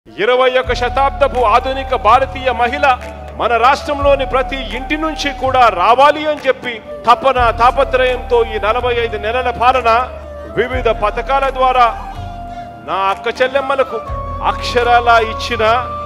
ఇరవై ఒక శతాబ్దపు ఆధునిక భారతీయ మహిళ మన రాష్ట్రంలోని ప్రతి ఇంటి నుంచి కూడా రావాలి అని చెప్పి తపన తాపత్రయంతో ఈ నలభై ఐదు నెలల పాలన వివిధ పథకాల ద్వారా నా అక్క చెల్లెమ్మలకు అక్షరాల ఇచ్చిన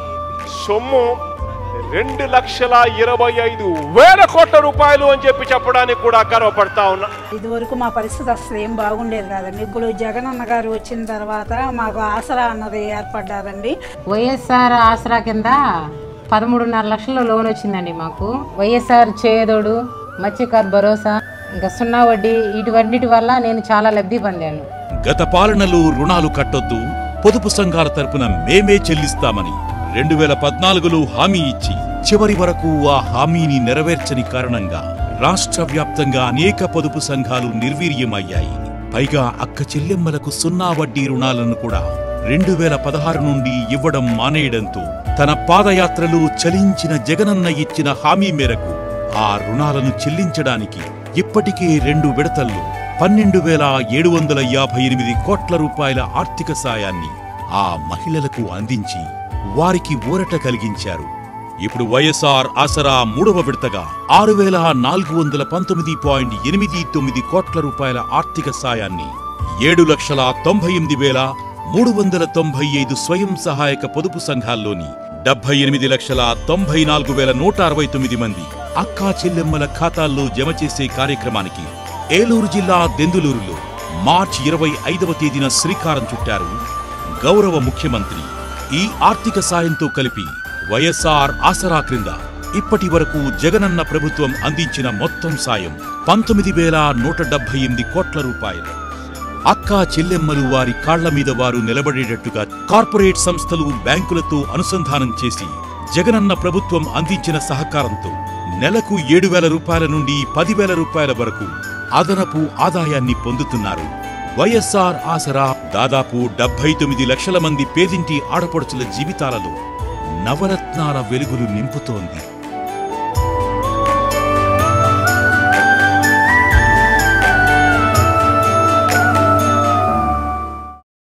సొమ్ము రెండు లక్షల ఇరవై ఐదు వేల కోట్ల రూపాయలు అని చెప్పి చెప్పడానికి కూడా గర్వపడతా ఉన్నా ఇదివరకు మా పరిస్థితి అసలు ఏం బాగుండేది కాదండి ఇప్పుడు జగన్ అన్న గారు వచ్చిన తర్వాత మాకు ఆసరా అన్నది ఏర్పడ్డారండి వైఎస్ఆర్ ఆసరా కింద పదమూడున్నర లక్షల లోన్ వచ్చిందండి మాకు వైఎస్ఆర్ చేయదోడు మత్స్యకార్ భరోసా ఇంకా సున్నా వడ్డీ ఇటువంటిటి వల్ల నేను చాలా లబ్ధి పొందాను గత పాలనలో రుణాలు కట్టొద్దు పొదుపు సంఘాల తరపున మేమే చెల్లిస్తామని రెండు వేల పద్నాలుగులో హామీ ఇచ్చి చివరి వరకు ఆ హామీని నెరవేర్చని కారణంగా రాష్ట్ర వ్యాప్తంగా అనేక పొదుపు సంఘాలు నిర్వీర్యమయ్యాయి పైగా అక్క చెల్లెమ్మలకు సున్నా వడ్డీ రుణాలను కూడా రెండు వేల పదహారు నుండి ఇవ్వడం మానేయడంతో తన పాదయాత్రలో చలించిన జగనన్న ఇచ్చిన హామీ మేరకు ఆ రుణాలను చెల్లించడానికి ఇప్పటికే రెండు విడతల్లో పన్నెండు వేల ఏడు వందల యాభై ఎనిమిది కోట్ల రూపాయల ఆర్థిక సాయాన్ని ఆ మహిళలకు అందించి వారికి ఊరట కలిగించారు ఇప్పుడు వైఎస్ఆర్ ఆసరా మూడవ విడతగా ఆరు వేల నాలుగు వందల పంతొమ్మిది పాయింట్ ఎనిమిది తొమ్మిది కోట్ల రూపాయల ఆర్థిక సాయాన్ని ఏడు లక్షల తొంభై ఎనిమిది వేల మూడు వందల తొంభై ఐదు స్వయం సహాయక పొదుపు సంఘాల్లోని డెబ్బై ఎనిమిది లక్షల తొంభై నాలుగు వేల నూట అరవై తొమ్మిది మంది అక్కా చెల్లెమ్మల ఖాతాల్లో జమ చేసే కార్యక్రమానికి ఏలూరు జిల్లా దెందులూరులో మార్చి ఇరవై ఐదవ తేదీన శ్రీకారం చుట్టారు గౌరవ ముఖ్యమంత్రి ఈ ఆర్థిక సాయంతో కలిపి వైఎస్ఆర్ ఆసరా క్రింద ఇప్పటి వరకు జగనన్న ప్రభుత్వం అందించిన మొత్తం సాయం పంతొమ్మిది వేల నూట డెబ్బై ఎనిమిది కోట్ల రూపాయలు అక్కా చెల్లెమ్మలు వారి కాళ్ల మీద వారు నిలబడేటట్టుగా కార్పొరేట్ సంస్థలు బ్యాంకులతో అనుసంధానం చేసి జగనన్న ప్రభుత్వం అందించిన సహకారంతో నెలకు ఏడు వేల రూపాయల నుండి పదివేల రూపాయల వరకు అదనపు ఆదాయాన్ని పొందుతున్నారు వైఎస్ఆర్ ఆసరా దాదాపు డెబ్బై తొమ్మిది లక్షల మంది పేదింటి ఆడపడుచుల జీవితాలలో నవరత్నాల వెలుగులు నింపుతోంది